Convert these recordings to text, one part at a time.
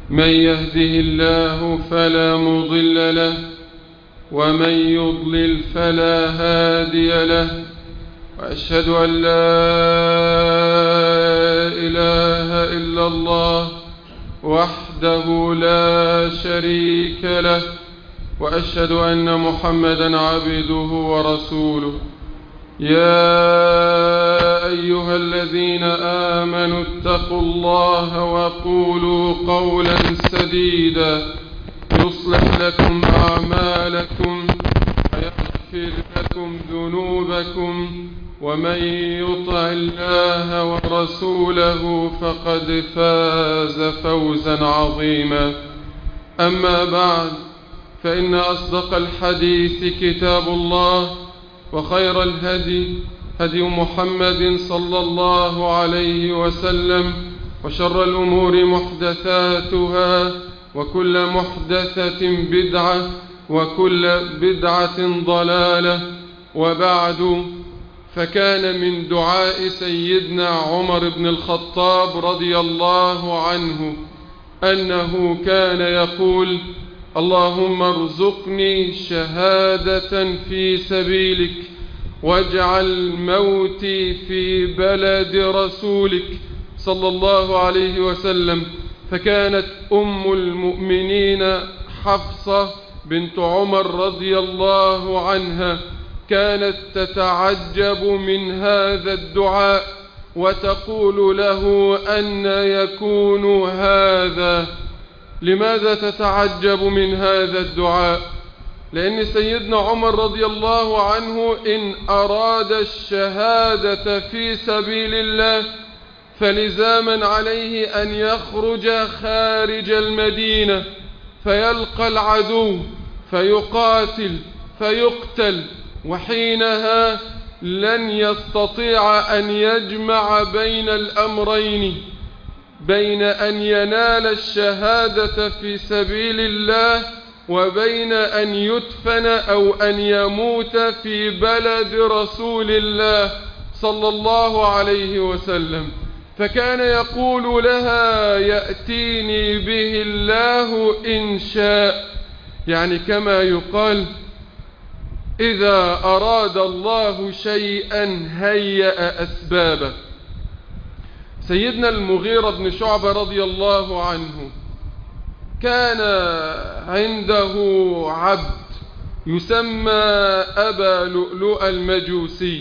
من يهده الله فلا مضل له ومن يضلل فلا هادي له وأشهد أن لا إله إلا الله وحده لا شريك له وأشهد أن محمدا عبده ورسوله يا أيها الذين آمنوا اتقوا الله وقولوا قولا سديدا يصلح لكم أعمالكم ويغفر لكم ذنوبكم ومن يطع الله ورسوله فقد فاز فوزا عظيما أما بعد فإن أصدق الحديث كتاب الله وخير الهدي هدي محمد صلى الله عليه وسلم وشر الأمور محدثاتها وكل محدثة بدعة وكل بدعة ضلالة وبعد فكان من دعاء سيدنا عمر بن الخطاب رضي الله عنه أنه كان يقول اللهم ارزقني شهادة في سبيلك واجعل موتي في بلد رسولك صلى الله عليه وسلم فكانت أم المؤمنين حفصة بنت عمر رضي الله عنها كانت تتعجب من هذا الدعاء وتقول له أن يكون هذا لماذا تتعجب من هذا الدعاء لأن سيدنا عمر رضي الله عنه إن أراد الشهادة في سبيل الله فلزاما عليه أن يخرج خارج المدينة فيلقى العدو فيقاتل فيقتل وحينها لن يستطيع أن يجمع بين الأمرين بين أن ينال الشهادة في سبيل الله وبين أن يدفن أو أن يموت في بلد رسول الله صلى الله عليه وسلم فكان يقول لها يأتيني به الله إن شاء يعني كما يقال إذا أراد الله شيئا هيأ أسبابه سيدنا المغيرة بن شعبة رضي الله عنه كان عنده عبد يسمى أبا لؤلؤ المجوسي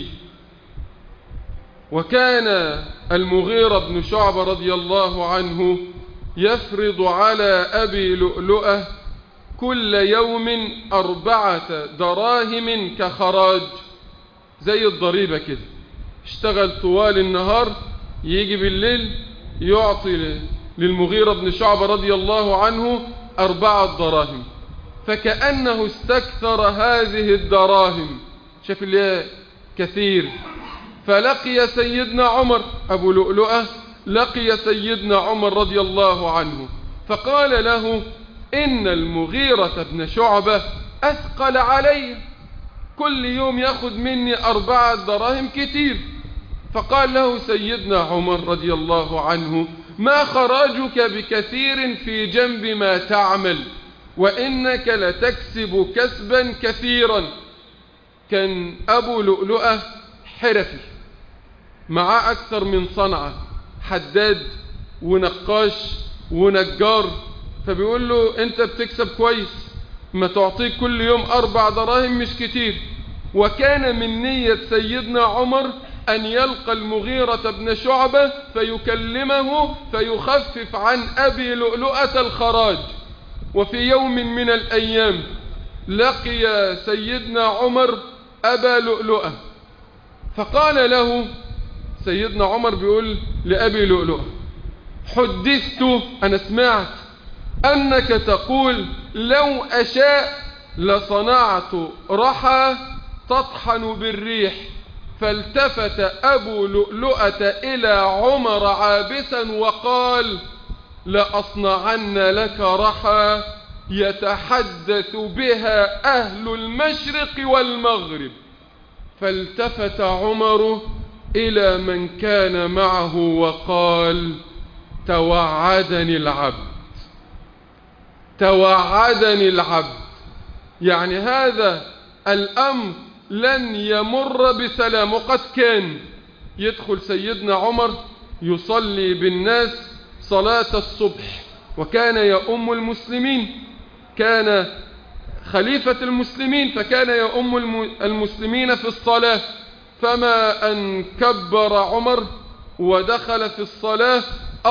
وكان المغيرة بن شعبة رضي الله عنه يفرض على أبي لؤلؤة كل يوم أربعة دراهم كخراج زي الضريبة كده اشتغل طوال النهار يجي بالليل يعطي للمغيرة بن شعبة رضي الله عنه أربعة دراهم فكأنه استكثر هذه الدراهم شاف اللي كثير فلقي سيدنا عمر أبو لؤلؤة لقي سيدنا عمر رضي الله عنه فقال له إن المغيرة بن شعبة أثقل علي كل يوم يأخذ مني أربعة دراهم كتير فقال له سيدنا عمر رضي الله عنه ما خراجك بكثير في جنب ما تعمل وإنك لتكسب كسبا كثيرا كان أبو لؤلؤة حرفي معاه أكثر من صنعة حداد ونقاش ونجار فبيقول له أنت بتكسب كويس ما تعطيك كل يوم أربع دراهم مش كتير وكان من نية سيدنا عمر أن يلقى المغيرة بن شعبة فيكلمه فيخفف عن أبي لؤلؤة الخراج وفي يوم من الأيام لقي سيدنا عمر أبا لؤلؤة فقال له سيدنا عمر بيقول لأبي لؤلؤة حدثت أنا سمعت أنك تقول لو أشاء لصنعت رحى تطحن بالريح فالتفت أبو لؤلؤة إلى عمر عابسا وقال لأصنعن لك رحى يتحدث بها أهل المشرق والمغرب فالتفت عمر إلى من كان معه وقال توعدني العبد توعدني العبد يعني هذا الأمر لن يمر بسلام وقد كان يدخل سيدنا عمر يصلي بالناس صلاة الصبح وكان يؤم المسلمين كان خليفة المسلمين فكان يؤم المسلمين في الصلاة فما أن كبر عمر ودخل في الصلاة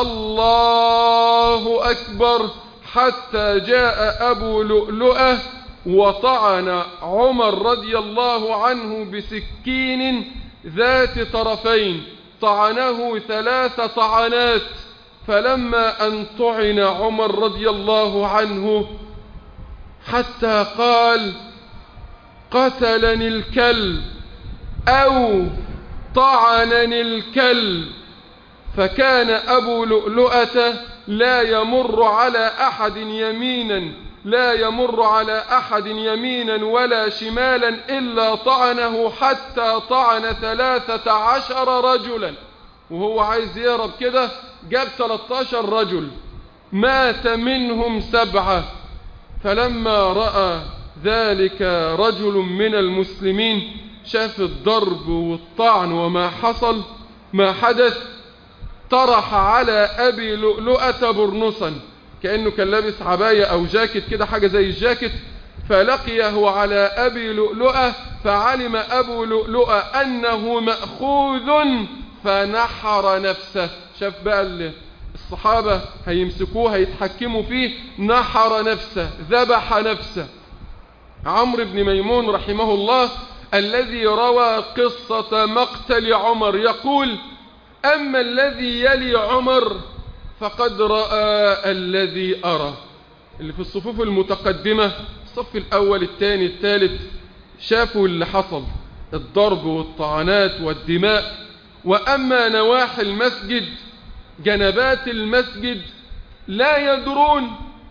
الله أكبر حتى جاء أبو لؤلؤة وطعن عمر رضي الله عنه بسكين ذات طرفين طعنه ثلاث طعنات فلما أن طعن عمر رضي الله عنه حتى قال قتلني الكلب أو طعنني الكلب فكان أبو لؤلؤة لا يمر على أحد يمينا لا يمر على أحد يمينا ولا شمالا إلا طعنه حتى طعن ثلاثة عشر رجلا وهو عايز يهرب كده جاب 13 رجل مات منهم سبعة فلما رأى ذلك رجل من المسلمين شاف الضرب والطعن وما حصل ما حدث طرح على أبي لؤلؤة برنصا كأنه كان لابس عباية أو جاكيت كده حاجة زي الجاكيت فلقيه على أبي لؤلؤة فعلم أبو لؤلؤة أنه مأخوذ فنحر نفسه شاف بقى الصحابة هيمسكوه هيتحكموا فيه نحر نفسه ذبح نفسه عمرو بن ميمون رحمه الله الذي روى قصة مقتل عمر يقول أما الذي يلي عمر فقد رأى الذي أرى اللي في الصفوف المتقدمة الصف الأول الثاني الثالث شافوا اللي حصل الضرب والطعنات والدماء وأما نواحي المسجد جنبات المسجد لا يدرون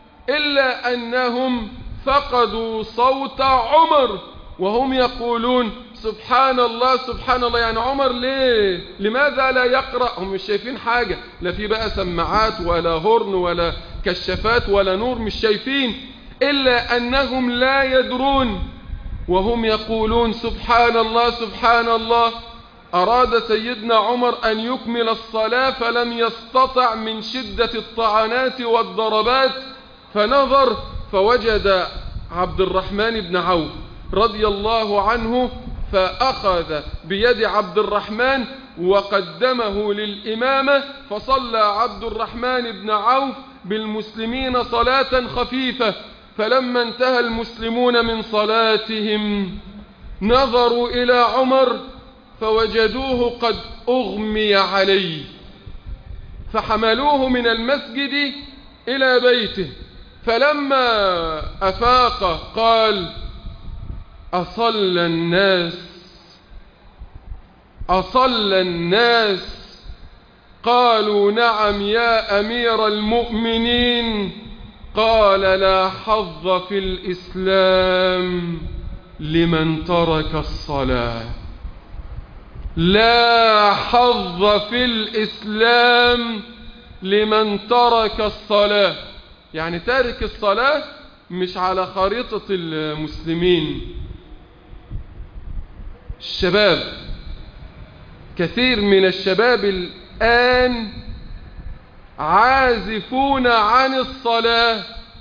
إلا أنهم فقدوا صوت عمر وهم يقولون سبحان الله سبحان الله يعني عمر ليه لماذا لا يقرأ هم مش شايفين حاجة لا في بقى سماعات ولا هرن ولا كشافات ولا نور مش شايفين إلا أنهم لا يدرون وهم يقولون سبحان الله سبحان الله أراد سيدنا عمر أن يكمل الصلاة فلم يستطع من شدة الطعنات والضربات فنظر فوجد عبد الرحمن بن عوف رضي الله عنه فأخذ بيد عبد الرحمن وقدمه للإمامة فصلى عبد الرحمن بن عوف بالمسلمين صلاة خفيفة فلما انتهى المسلمون من صلاتهم نظروا إلى عمر فوجدوه قد أغمي عليه فحملوه من المسجد إلى بيته فلما أفاق قال أصل الناس أصل الناس قالوا نعم يا أمير المؤمنين قال لا حظ في الإسلام لمن ترك الصلاة لا حظ في الإسلام لمن ترك الصلاة يعني تارك الصلاة مش على خريطة المسلمين الشباب كثير من الشباب الآن عازفون عن الصلاة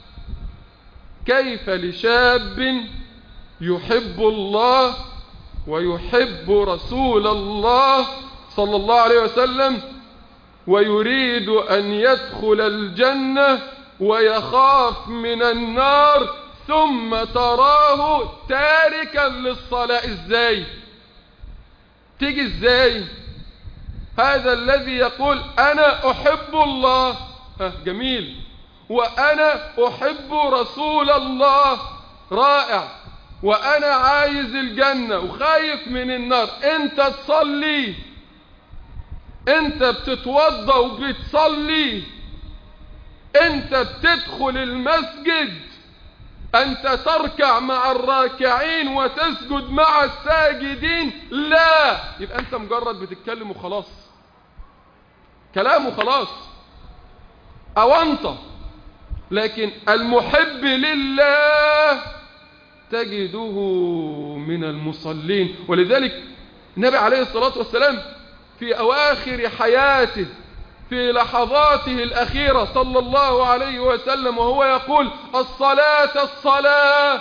كيف لشاب يحب الله ويحب رسول الله صلى الله عليه وسلم ويريد أن يدخل الجنة ويخاف من النار ثم تراه تاركا للصلاة ازاي تيجي ازاي هذا الذي يقول انا احب الله جميل وانا احب رسول الله رائع وانا عايز الجنة وخايف من النار انت تصلي انت بتتوضى وبتصلي انت بتدخل المسجد انت تركع مع الراكعين وتسجد مع الساجدين لا يبقى انت مجرد بتتكلم وخلاص كلام وخلاص او انت لكن المحب لله تجده من المصلين ولذلك النبي عليه الصلاة والسلام في أواخر حياته في لحظاته الأخيرة صلى الله عليه وسلم وهو يقول الصلاة الصلاة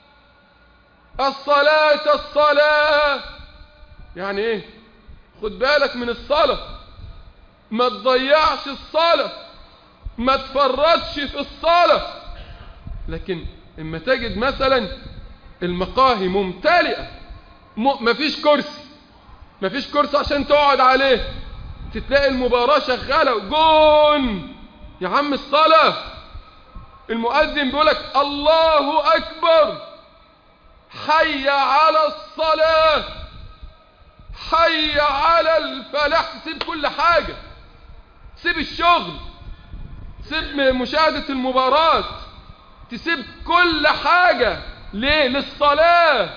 الصلاة الصلاة يعني ايه خد بالك من الصلاة ما تضيعش الصلاة ما تفرطش في الصلاة لكن اما تجد مثلا المقاهي ممتلئة م... مفيش كرسي مفيش كرسي عشان تقعد عليه تتلاقي المباراة شغالة جون يا عم الصلاة المؤذن بيقولك الله أكبر حي على الصلاة حي على الفلاح سيب كل حاجة سيب الشغل سيب مشاهدة المباراة تسيب كل حاجة ليه للصلاة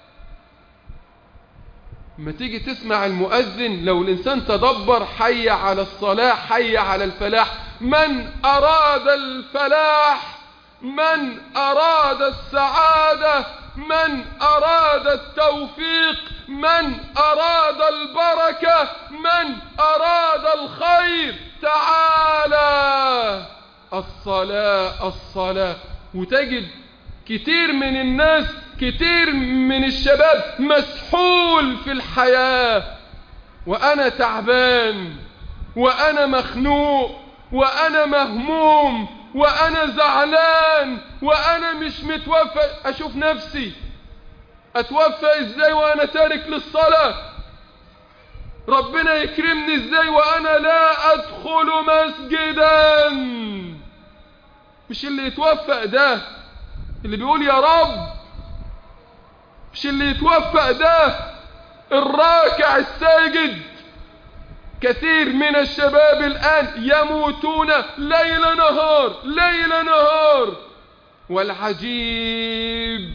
ما تيجي تسمع المؤذن لو الإنسان تدبر حي على الصلاة حي على الفلاح من أراد الفلاح من أراد السعادة من أراد التوفيق من أراد البركة من أراد الخير تعالى الصلاة الصلاة وتجد كتير من الناس كتير من الشباب مسحول في الحياة وأنا تعبان وأنا مخنوق وأنا مهموم وأنا زعلان وأنا مش متوفى أشوف نفسي أتوفى إزاي وأنا تارك للصلاة ربنا يكرمني إزاي وأنا لا أدخل مسجدا مش اللي يتوفق ده اللي بيقول يا رب مش اللي يتوفق ده الراكع الساجد كثير من الشباب الآن يموتون ليل نهار ليل نهار والعجيب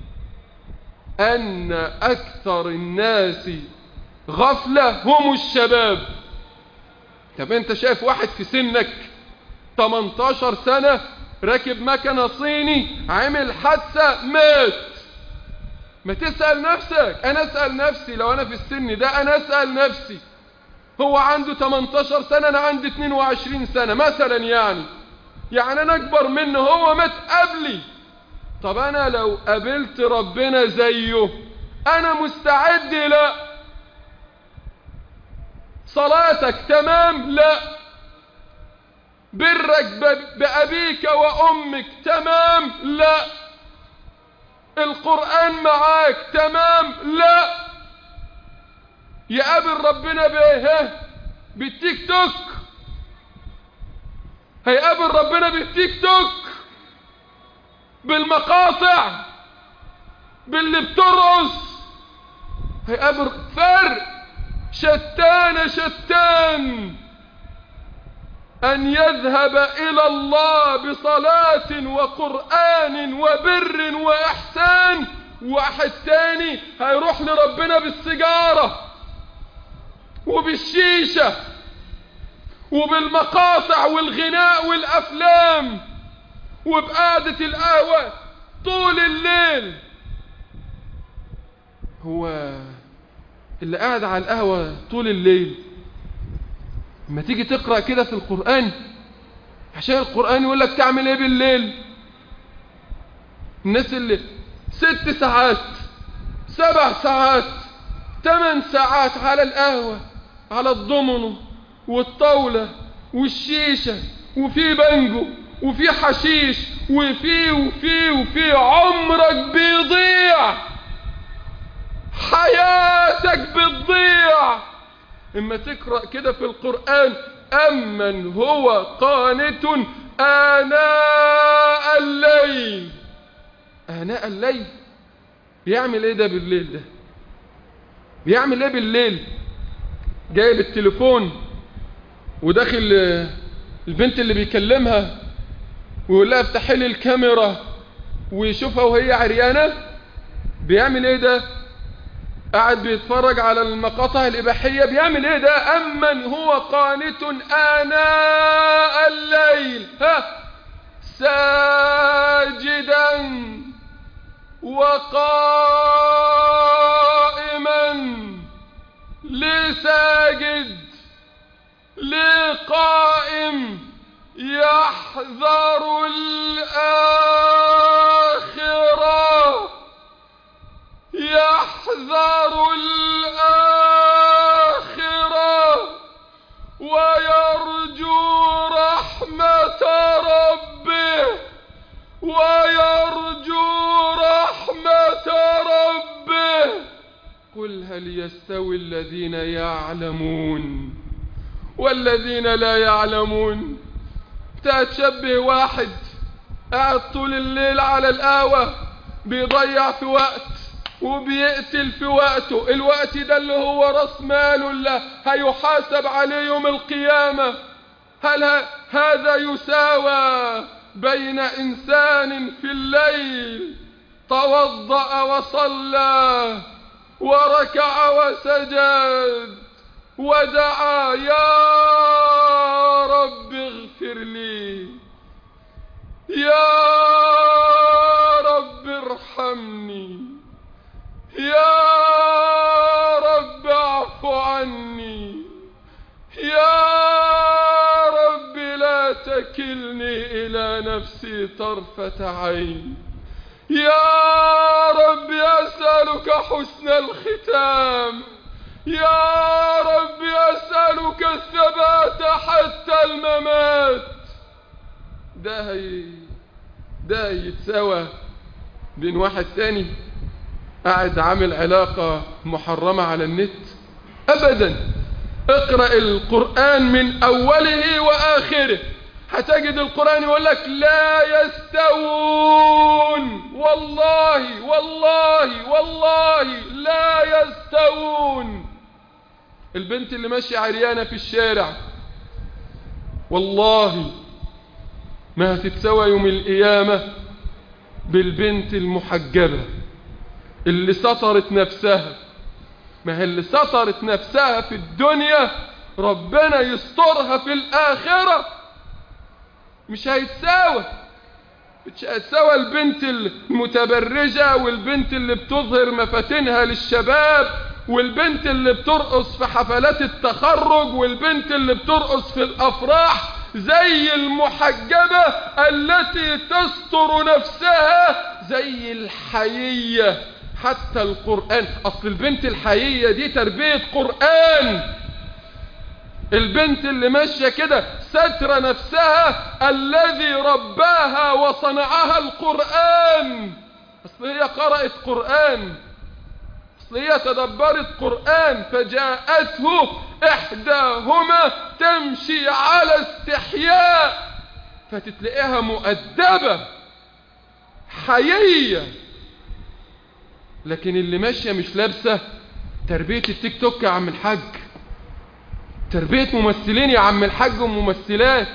أن أكثر الناس غفلة هم الشباب طب أنت شايف واحد في سنك 18 سنة راكب مكنة صيني عمل حادثة مات ما تسأل نفسك أنا أسأل نفسي لو أنا في السن ده أنا أسأل نفسي هو عنده 18 سنة أنا عندي 22 سنة مثلا يعني يعني أنا أكبر منه هو مات قبلي طب أنا لو قابلت ربنا زيه أنا مستعد لا صلاتك تمام لا برك بأبيك وأمك تمام لا القرآن معاك تمام لا يقابل ربنا بايه بالتيك توك هيقابل ربنا بالتيك توك بالمقاطع باللي بترقص هيقابل فرق شتان شتان أن يذهب إلى الله بصلاة وقرآن وبر وإحسان واحد تاني هيروح لربنا بالسجارة وبالشيشة وبالمقاطع والغناء والأفلام وبقعدة القهوة طول الليل هو اللي قاعد على القهوة طول الليل لما تيجي تقرأ كده في القرآن عشان القرآن يقول لك تعمل ايه بالليل الناس اللي ست ساعات سبع ساعات ثمان ساعات على القهوة على الضمنه والطاولة والشيشة وفي بنجو وفي حشيش وفي وفي وفي عمرك بيضيع حياتك بتضيع اما تقرأ كده في القرآن أمن هو قانت آناء الليل آناء الليل بيعمل ايه ده بالليل ده بيعمل ايه بالليل جايب التليفون وداخل البنت اللي بيكلمها ويقول لها افتحي لي الكاميرا ويشوفها وهي عريانه بيعمل ايه ده قاعد بيتفرج على المقاطع الإباحية بيعمل ايه ده أمن هو قانت آناء الليل ها ساجدا وقائما لساجد لقائم يحذر الآخرة يحذر الآخرة ويرجو رحمة ربه ويرجو رحمة ربه قل هل يستوي الذين يعلمون والذين لا يعلمون تشبه واحد قاعد طول الليل على القهوة بيضيع في وقت وبيقتل في وقته الوقت ده اللي هو راس ماله اللي هيحاسب عليه يوم القيامة هل هذا يساوى بين إنسان في الليل توضأ وصلى وركع وسجد ودعا يا رب اغفر لي يا رب ارحمني يا رب اعف عني يا رب لا تكلني إلى نفسي طرفة عين يا رب أسألك حسن الختام يا رب أسألك الثبات حتى الممات ده هي ده يتساوى بين واحد تاني قاعد عامل علاقة محرمة على النت أبدا اقرأ القرآن من أوله وآخره هتجد القرآن يقول لك لا يستوون والله والله والله لا يستوون البنت اللي ماشية عريانة في الشارع والله ما هتتسوى يوم القيامة بالبنت المحجبة اللي سطرت نفسها ما هي اللي سطرت نفسها في الدنيا ربنا يسترها في الآخرة مش هيتساوى مش هيتساوى البنت المتبرجة والبنت اللي بتظهر مفاتنها للشباب والبنت اللي بترقص في حفلات التخرج والبنت اللي بترقص في الأفراح زي المحجبة التي تستر نفسها زي الحيية حتى القرآن أصل البنت الحيية دي تربية قرآن البنت اللي ماشية كده ستر نفسها الذي رباها وصنعها القرآن أصل هي قرأت قرآن أصل هي تدبرت قرآن فجاءته إحداهما تمشي على استحياء فتتلاقيها مؤدبة حيية لكن اللي ماشية مش لابسة تربية التيك توك يا عم الحاج تربية ممثلين يا عم الحاج وممثلات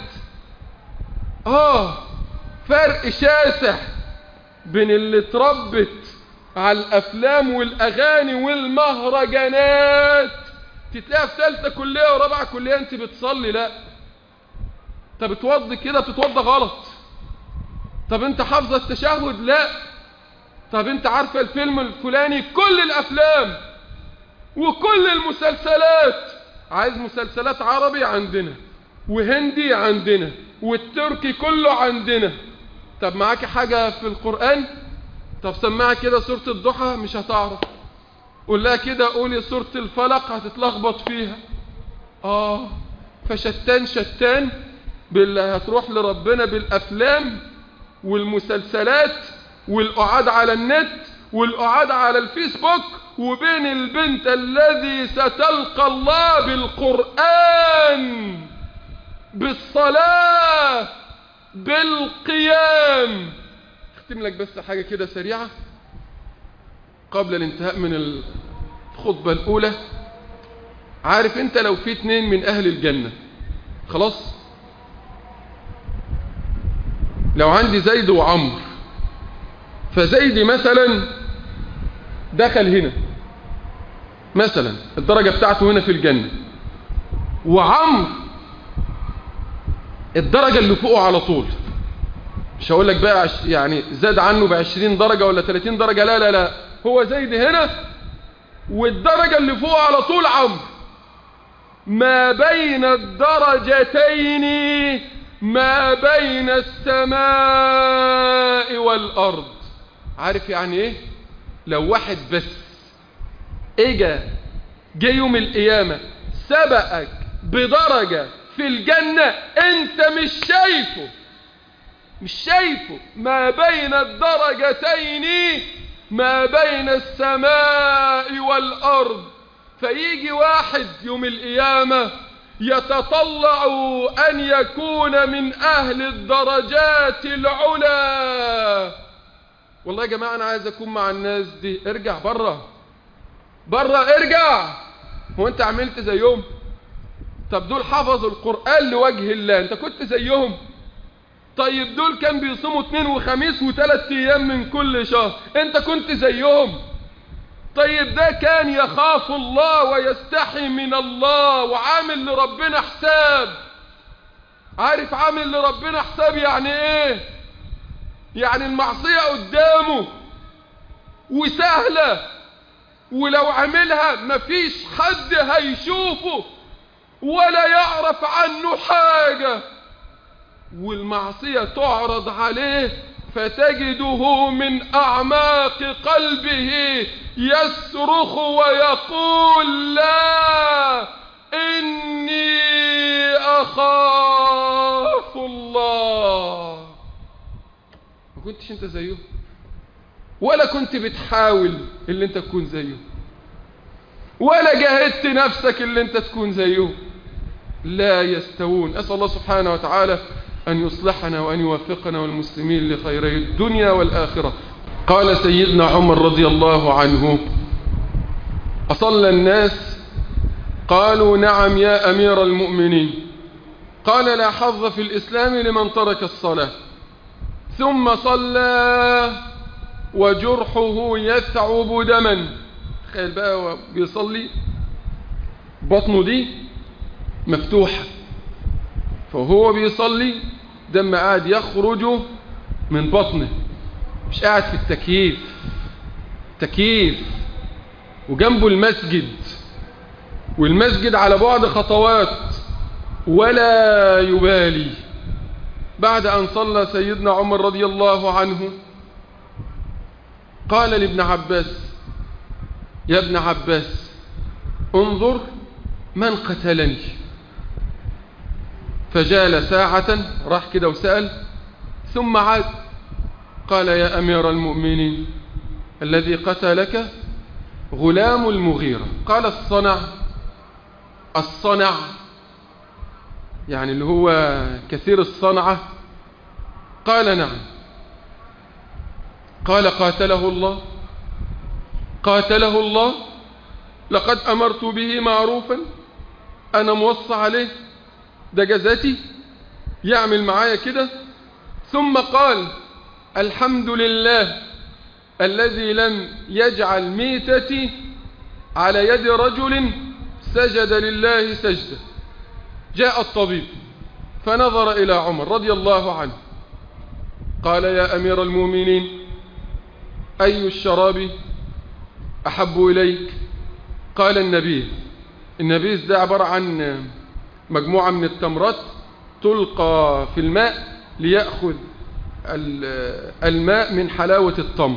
اه فرق شاسع بين اللي اتربت على الافلام والاغاني والمهرجانات تتلاقيها في ثالثه كليه ورابعه كليه انت بتصلي لا انت بتوضي كده بتتوضى غلط طب انت حافظه التشهد لا طب انت عارفه الفيلم الفلاني كل الافلام وكل المسلسلات عايز مسلسلات عربي عندنا وهندي عندنا والتركي كله عندنا طب معاكي حاجة في القرآن طب سمعها كده سورة الضحى مش هتعرف قول لها كده قولي سورة الفلق هتتلخبط فيها اه فشتان شتان باللي هتروح لربنا بالأفلام والمسلسلات والقعاد على النت والقعاد على الفيسبوك وبين البنت الذي ستلقى الله بالقرآن بالصلاة بالقيام اختم لك بس حاجة كده سريعة قبل الانتهاء من الخطبة الأولى عارف انت لو في اتنين من أهل الجنة خلاص لو عندي زيد وعمر فزيد مثلا دخل هنا مثلا الدرجة بتاعته هنا في الجنة وعمر الدرجة اللي فوقه على طول مش هقول لك بقى عش يعني زاد عنه بعشرين درجة ولا 30 درجة لا لا لا هو زايد هنا والدرجة اللي فوق على طول عمرو ما بين الدرجتين ما بين السماء والأرض عارف يعني ايه لو واحد بس اجا جه يوم القيامة سبقك بدرجة في الجنة انت مش شايفه مش شايفه ما بين الدرجتين ما بين السماء والأرض فيجي واحد يوم القيامة يتطلع أن يكون من أهل الدرجات العلا والله يا جماعة أنا عايز أكون مع الناس دي ارجع برا برا ارجع هو أنت عملت زيهم طب دول حفظوا القرآن لوجه الله أنت كنت زيهم طيب دول كان بيصوموا اثنين وخميس وثلاث ايام من كل شهر انت كنت زيهم طيب ده كان يخاف الله ويستحي من الله وعامل لربنا حساب عارف عامل لربنا حساب يعني ايه يعني المعصية قدامه وسهلة ولو عملها مفيش حد هيشوفه ولا يعرف عنه حاجة والمعصية تعرض عليه فتجده من أعماق قلبه يصرخ ويقول لا إني أخاف الله ما كنتش أنت زيه ولا كنت بتحاول اللي أنت تكون زيه ولا جاهدت نفسك اللي أنت تكون زيه لا يستوون أسأل الله سبحانه وتعالى أن يصلحنا وأن يوفقنا والمسلمين لخيري الدنيا والآخرة قال سيدنا عمر رضي الله عنه أصلى الناس قالوا نعم يا أمير المؤمنين قال لا حظ في الإسلام لمن ترك الصلاة ثم صلى وجرحه يثعب دما تخيل بقى بيصلي بطنه دي مفتوحة فهو بيصلي دم قاعد يخرج من بطنه مش قاعد في التكييف تكييف وجنبه المسجد والمسجد على بعد خطوات ولا يبالي بعد أن صلى سيدنا عمر رضي الله عنه قال لابن عباس يا ابن عباس انظر من قتلني فجال ساعة راح كده وسأل ثم عاد قال يا أمير المؤمنين الذي قتلك غلام المغيرة قال الصنع الصنع يعني اللي هو كثير الصنعة قال نعم قال قاتله الله قاتله الله لقد أمرت به معروفا أنا موصى عليه ده جزاتي يعمل معايا كده ثم قال الحمد لله الذي لم يجعل ميتتي على يد رجل سجد لله سجدة جاء الطبيب فنظر إلى عمر رضي الله عنه قال يا أمير المؤمنين أي الشراب أحب إليك قال النبيذ النبيذ ده عبارة عن مجموعة من التمرات تلقى في الماء ليأخذ الماء من حلاوة التمر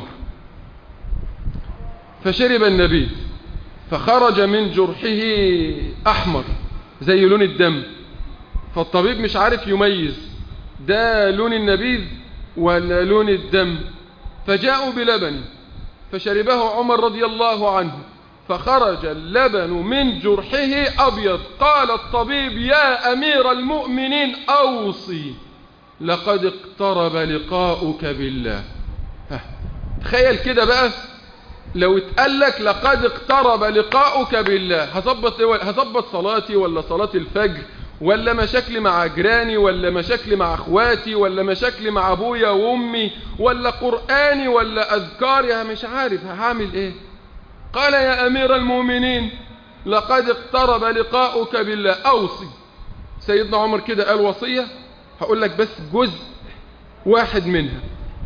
فشرب النبيذ فخرج من جرحه أحمر زي لون الدم فالطبيب مش عارف يميز ده لون النبيذ ولا لون الدم فجاءوا بلبن فشربه عمر رضي الله عنه فخرج اللبن من جرحه أبيض قال الطبيب يا أمير المؤمنين أوصي لقد اقترب لقاؤك بالله تخيل كده بقى لو اتقال لك لقد اقترب لقاؤك بالله هظبط هظبط صلاتي ولا صلاة الفجر ولا مشاكلي مع جيراني ولا مشاكلي مع اخواتي ولا مشاكلي مع ابويا وامي ولا قراني ولا اذكاري مش عارف هعمل ايه قال يا امير المؤمنين لقد اقترب لقاؤك بالله اوصي سيدنا عمر كده قال وصيه هقول لك بس جزء واحد منها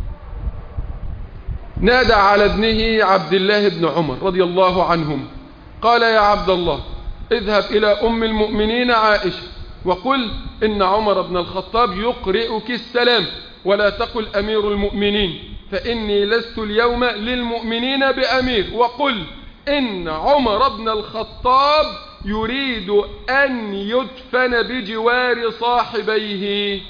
نادى على ابنه عبد الله بن عمر رضي الله عنهم قال يا عبد الله اذهب إلى أم المؤمنين عائشة وقل إن عمر بن الخطاب يقرئك السلام ولا تقل أمير المؤمنين فإني لست اليوم للمؤمنين بأمير وقل إن عمر بن الخطاب يريد أن يدفن بجوار صاحبيه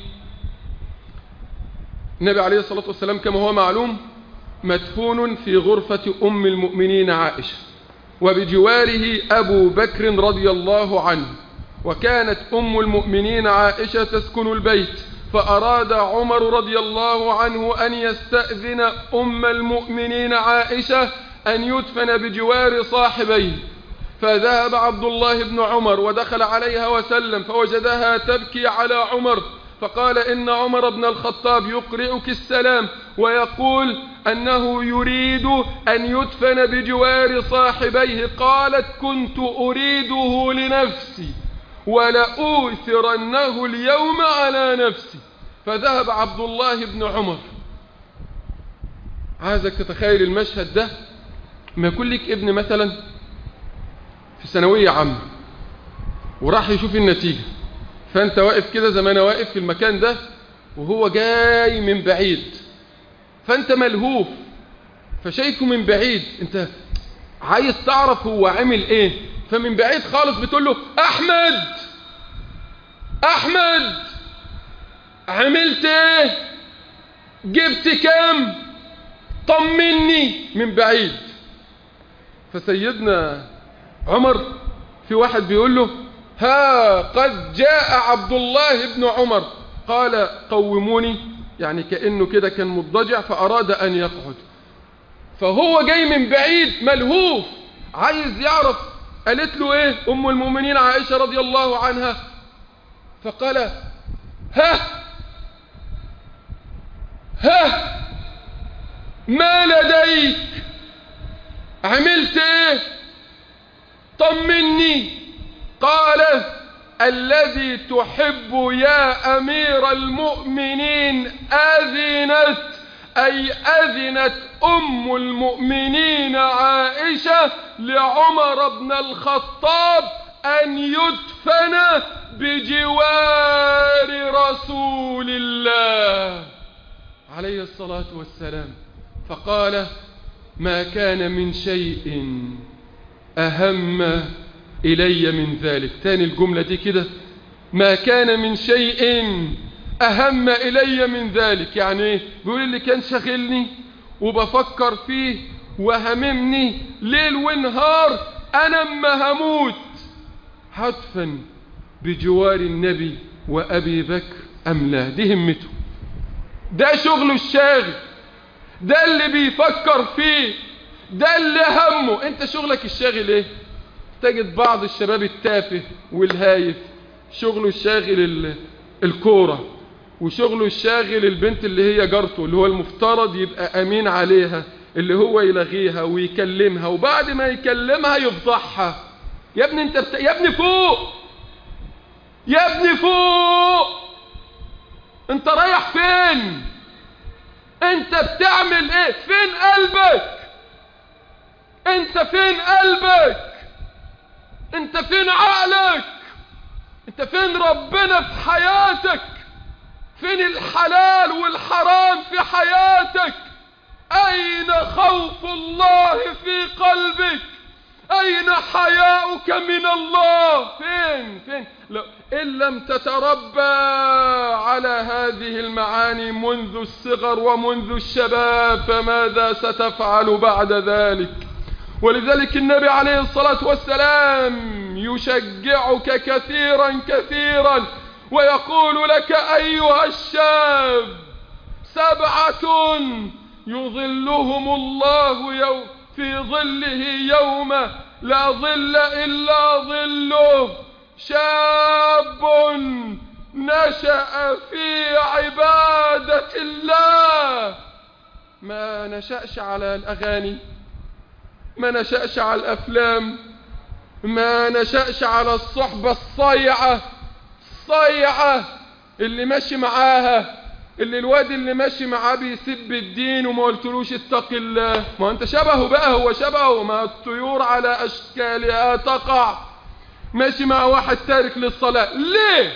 النبي عليه الصلاة والسلام كما هو معلوم مدفون في غرفة أم المؤمنين عائشة وبجواره أبو بكر رضي الله عنه وكانت أم المؤمنين عائشة تسكن البيت فأراد عمر رضي الله عنه أن يستأذن أم المؤمنين عائشة أن يدفن بجوار صاحبيه فذهب عبد الله بن عمر ودخل عليها وسلم فوجدها تبكي على عمر فقال إن عمر بن الخطاب يقرئك السلام ويقول أنه يريد أن يدفن بجوار صاحبيه قالت كنت أريده لنفسي ولأوثرنه اليوم على نفسي فذهب عبد الله بن عمر عايزك تتخيل المشهد ده ما يكون لك ابن مثلا في ثانوية عامة وراح يشوف النتيجة فانت واقف كده زي ما انا واقف في المكان ده وهو جاي من بعيد فانت ملهوف فشايفه من بعيد انت عايز تعرف هو عمل ايه فمن بعيد خالص بتقول له احمد احمد عملت ايه جبت كام طمني من بعيد فسيدنا عمر في واحد بيقول له ها قد جاء عبد الله بن عمر قال قوموني يعني كأنه كده كان مضجع فأراد أن يقعد فهو جاي من بعيد ملهوف عايز يعرف قالت له ايه ام المؤمنين عائشة رضي الله عنها فقال ها ها ما لديك عملت ايه طمني قال الذي تحب يا أمير المؤمنين أذنت أي أذنت أم المؤمنين عائشة لعمر بن الخطاب أن يدفن بجوار رسول الله عليه الصلاة والسلام فقال ما كان من شيء أهم إلي من ذلك تاني الجملة دي كده ما كان من شيء أهم إلي من ذلك يعني ايه بيقول اللي كان شغلني وبفكر فيه وهممني ليل ونهار أنا اما هموت هدفن بجوار النبي وأبي بكر أم لا دي همته ده شغله الشاغل ده اللي بيفكر فيه ده اللي همه انت شغلك الشاغل ايه تجد بعض الشباب التافه والهايف شغله الشاغل الكورة وشغله الشاغل البنت اللي هي جارته اللي هو المفترض يبقى أمين عليها اللي هو يلغيها ويكلمها وبعد ما يكلمها يفضحها يا ابني انت بت... يا ابني فوق يا ابني فوق انت رايح فين انت بتعمل ايه فين قلبك انت فين قلبك انت فين عقلك انت فين ربنا في حياتك فين الحلال والحرام في حياتك اين خوف الله في قلبك اين حياؤك من الله فين فين لو ان لم تتربى على هذه المعاني منذ الصغر ومنذ الشباب فماذا ستفعل بعد ذلك ولذلك النبي عليه الصلاة والسلام يشجعك كثيرا كثيرا ويقول لك أيها الشاب سبعة يظلهم الله يوم في ظله يوم لا ظل إلا ظله شاب نشأ في عبادة الله ما نشأش على الأغاني ما نشأش على الأفلام ما نشأش على الصحبة الصيعة الصيعة اللي ماشي معاها اللي الواد اللي ماشي معاه بيسب الدين وما قلتلوش اتق الله ما انت شبهه بقى هو شبهه ما الطيور على اشكالها تقع ماشي مع واحد تارك للصلاة ليه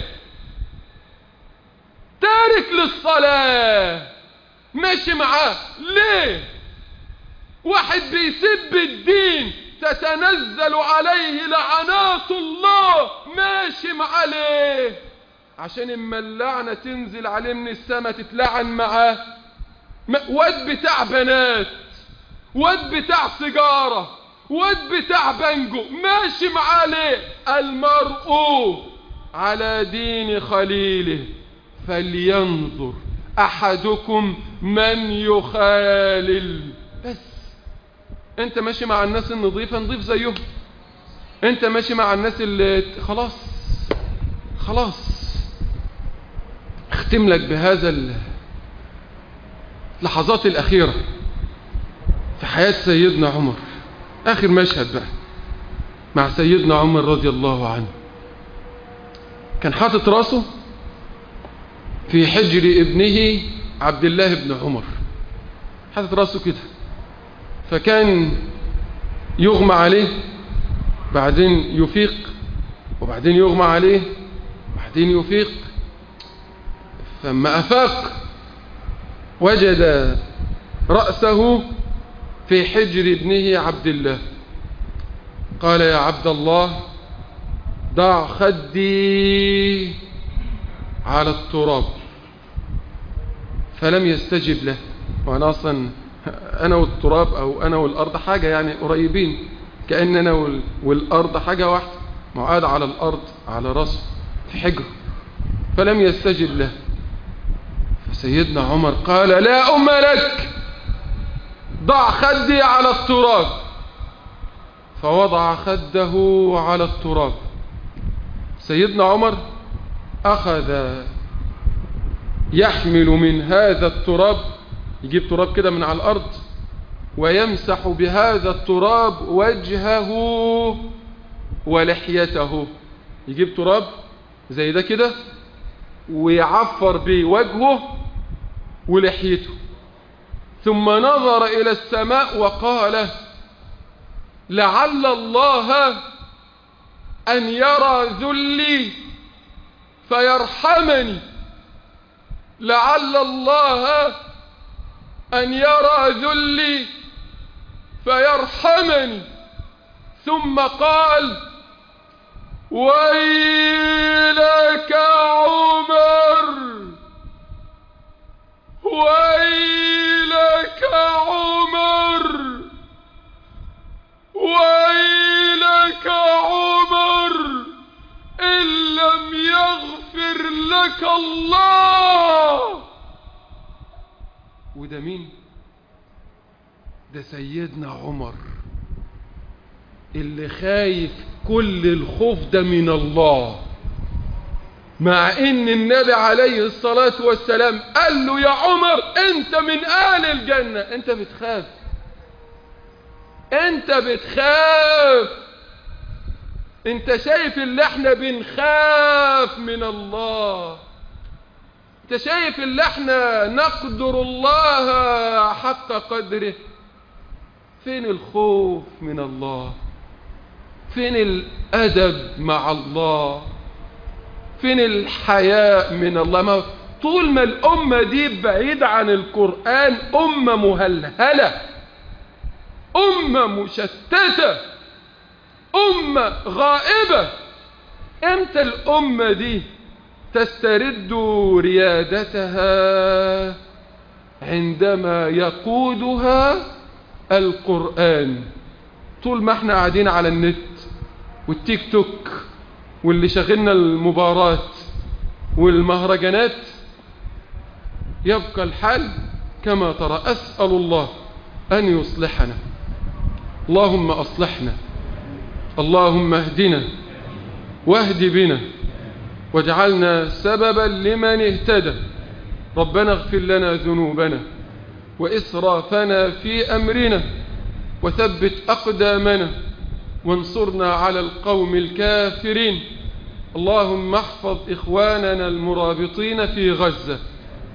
تارك للصلاة ماشي معاه ليه واحد بيسب الدين تتنزل عليه لعنات الله ماشي معاه ليه عشان اما اللعنة تنزل عليه من السماء تتلعن معاه واد بتاع بنات واد بتاع سيجارة واد بتاع بنجو ماشي معاه ليه المرء على دين خليله فلينظر احدكم من يخالل بس انت ماشي مع الناس النظيفة نظيف زيهم انت ماشي مع الناس اللي خلاص خلاص اختم لك بهذا اللحظات الأخيرة في حياة سيدنا عمر آخر مشهد بقى مع سيدنا عمر رضي الله عنه كان حاطط راسه في حجر ابنه عبد الله بن عمر حاطط راسه كده فكان يغمى عليه بعدين يفيق وبعدين يغمى عليه بعدين يفيق فلما أفاق وجد رأسه في حجر ابنه عبد الله قال يا عبد الله ضع خدي على التراب فلم يستجب له وأنا أصلا أنا والتراب أو أنا والأرض حاجة يعني قريبين كأن أنا والأرض حاجة واحدة معاد على الأرض على رأسه في حجر فلم يستجب له فسيدنا عمر قال لا أم لك ضع خدي على التراب فوضع خده على التراب سيدنا عمر أخذ يحمل من هذا التراب يجيب تراب كده من على الأرض ويمسح بهذا التراب وجهه ولحيته يجيب تراب زي ده كده ويعفر بيه وجهه ولحيته ثم نظر إلى السماء وقال لعل الله أن يرى ذلي فيرحمني لعل الله أن يرى ذلي فيرحمني ثم قال ويلك عمر ويلك عمر ويلك عمر إن لم يغفر لك الله وده مين ده سيدنا عمر اللي خايف كل الخوف ده من الله مع ان النبي عليه الصلاة والسلام قال له يا عمر انت من اهل الجنة انت بتخاف انت بتخاف انت شايف اللي احنا بنخاف من الله انت شايف اللي احنا نقدر الله حق قدره فين الخوف من الله فين الأدب مع الله فين الحياء من الله ما طول ما الأمة دي بعيد عن القرآن أمة مهلهلة أمة مشتتة أمة غائبة امتى الأمة دي تسترد ريادتها عندما يقودها القرآن طول ما احنا قاعدين على النت والتيك توك واللي شغلنا المباراة والمهرجانات يبقى الحال كما ترى أسأل الله أن يصلحنا اللهم أصلحنا اللهم اهدنا واهد بنا واجعلنا سببا لمن اهتدى ربنا اغفر لنا ذنوبنا وإسرافنا في أمرنا وثبت أقدامنا وانصرنا على القوم الكافرين اللهم احفظ إخواننا المرابطين في غزة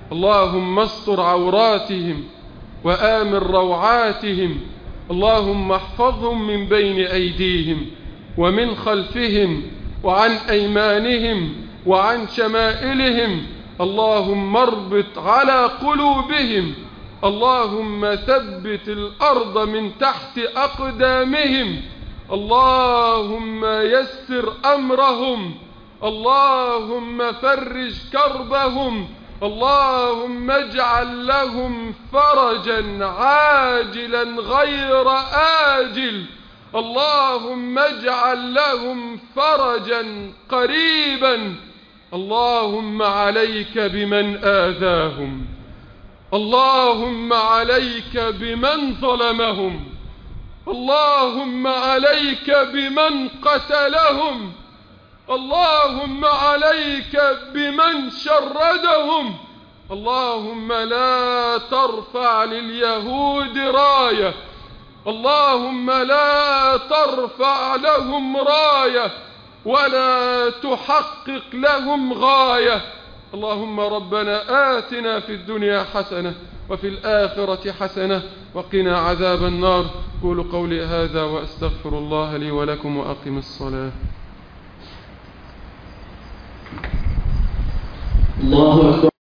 اللهم استر عوراتهم وآمن روعاتهم اللهم احفظهم من بين أيديهم ومن خلفهم وعن أيمانهم وعن شمائلهم اللهم اربط على قلوبهم اللهم ثبت الأرض من تحت أقدامهم اللهم يسر أمرهم اللهم فرج كربهم اللهم اجعل لهم فرجا عاجلا غير آجل اللهم اجعل لهم فرجا قريبا اللهم عليك بمن آذاهم اللهم عليك بمن ظلمهم اللهم عليك بمن قتلهم اللهم عليك بمن شردهم اللهم لا ترفع لليهود راية اللهم لا ترفع لهم راية ولا تحقق لهم غاية اللهم ربنا آتنا في الدنيا حسنة وفي الآخرة حسنة وقنا عذاب النار قولوا قولي هذا وأستغفر الله لي ولكم وأقم الصلاة الله أكبر